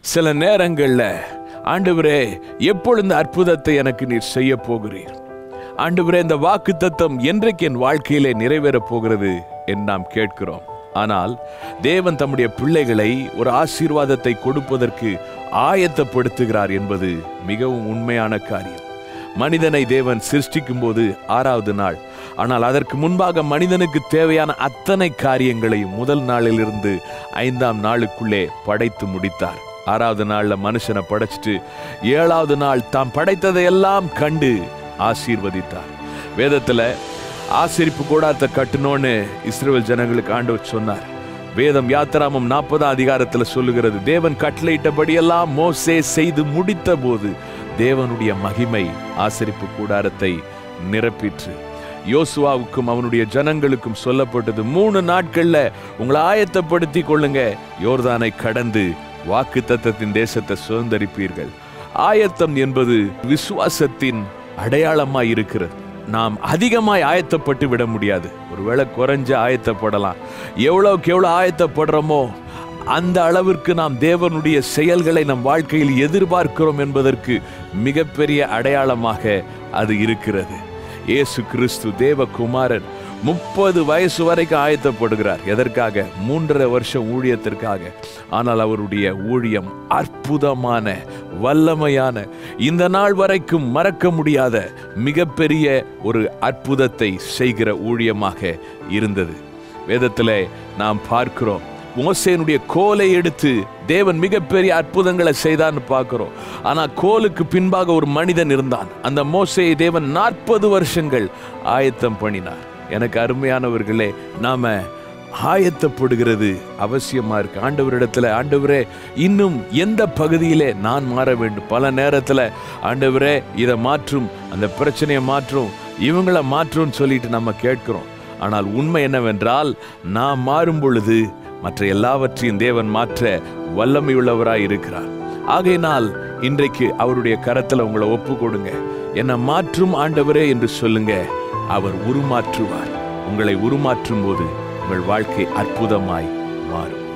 சில நேரங்கள்ல ஆண்டவரே எப்பொழுது இந்த அற்புதத்தை எனக்கு நீர் செய்ய போகிறீர் ஆண்டவரே இந்த வாக்கு தத்தம் என்றைக்கு என் வாழ்க்கையிலே நிறைவேறப் போகிறது என்று நாம் கேட்கிறோம் ஆனால் தேவன் தம்முடைய பிள்ளைகளை ஒரு ஆசீர்வாதத்தை கொடுப்பதற்கு ஆயத்தப்படுத்துகிறார் என்பது மிகவும் உண்மையான காரியம் மனிதனை தேவன் சிருஷ்டிக்கும் போது ஆறாவது நாள் ஆனால் அதற்கு முன்பாக மனிதனுக்கு தேவையான அத்தனை காரியங்களையும் முதல் நாளிலிருந்து ஐந்தாம் நாளுக்குள்ளே படைத்து முடித்தார் ஆறாவது நாள்ல மனுஷனை படைச்சிட்டு ஏழாவது நாள் தாம் படைத்ததை எல்லாம் கண்டு ஆசீர்வதித்தார் வேதத்துல ஆசிரிப்பு கூடாரத்தை கட்டணும்னு இஸ்ரேல் ஜனங்களுக்கு ஆண்டவர் சொன்னார் வேதம் யாத்திராமம் நாற்பதாம் அதிகாரத்துல சொல்லுகிறது தேவன் கட்டளையிட்டபடியெல்லாம் மோசே செய்து முடித்த போது தேவனுடைய மகிமை ஆசரிப்பு கூடாரத்தை நிரப்பிற்று யோசுவாவுக்கும் அவனுடைய ஜனங்களுக்கும் சொல்லப்பட்டது மூணு நாட்கள்ல உங்களை ஆயத்தப்படுத்தி கொள்ளுங்க யோர்தானை கடந்து வாக்கு தத்தத்தின் தேசத்தை சுதந்திரிப்பீர்கள் ஆயத்தம் என்பது விசுவாசத்தின் அடையாளமாய் இருக்கிறது நாம் அதிகமாய் ஆயத்தப்பட்டு விட முடியாது ஒருவேளை குறைஞ்சு ஆயத்தப்படலாம் எவ்வளவுக்கு எவ்வளவு ஆயத்தப்படுறோமோ அந்த அளவிற்கு நாம் தேவனுடைய செயல்களை நம் வாழ்க்கையில் எதிர்பார்க்கிறோம் என்பதற்கு மிகப்பெரிய அடையாளமாக அது இருக்கிறது இயேசு கிறிஸ்து தேவகுமாரன் முப்பது வயசு வரைக்கும் ஆயத்தப்படுகிறார் எதற்காக மூன்றரை வருஷம் ஊழியத்திற்காக ஆனால் அவருடைய ஊழியம் அற்புதமான வல்லமையான இந்த நாள் வரைக்கும் மறக்க முடியாத மிகப்பெரிய ஒரு அற்புதத்தை செய்கிற ஊழியமாக இருந்தது வேதத்திலே நாம் பார்க்கிறோம் மோசேனுடைய கோலை எடுத்து தேவன் மிகப்பெரிய அற்புதங்களை செய்தான்னு பார்க்கிறோம் ஆனா கோலுக்கு பின்பாக ஒரு மனிதன் இருந்தான் அந்த மோசையை தேவன் நாற்பது வருஷங்கள் ஆயத்தம் பண்ணினார் எனக்கு அருமையானவர்களே நாம ஆயத்தப்படுகிறது அவசியமா இருக்கு ஆண்டவரிடத்துல ஆண்டவரே இன்னும் எந்த பகுதியிலே நான் மாற வேண்டும் பல நேரத்துல ஆண்டவரே இதை மாற்றும் அந்த பிரச்சனையை மாற்றும் இவங்கள மாற்றும்னு சொல்லிட்டு நம்ம கேட்கிறோம் ஆனால் உண்மை என்னவென்றால் நாம் மாறும் பொழுது மற்ற எல்லாவற்றையும் தேவன் மாற்ற வல்லமையுள்ளவராய் இருக்கிறார் ஆகையினால் இன்றைக்கு அவருடைய கரத்துல உங்களை ஒப்பு கொடுங்க என்னை மாற்றும் ஆண்டவரே என்று சொல்லுங்க அவர் உருமாற்றுவார் உங்களை உருமாற்றும் போது உங்கள் வாழ்க்கை அற்புதமாய் மாறும்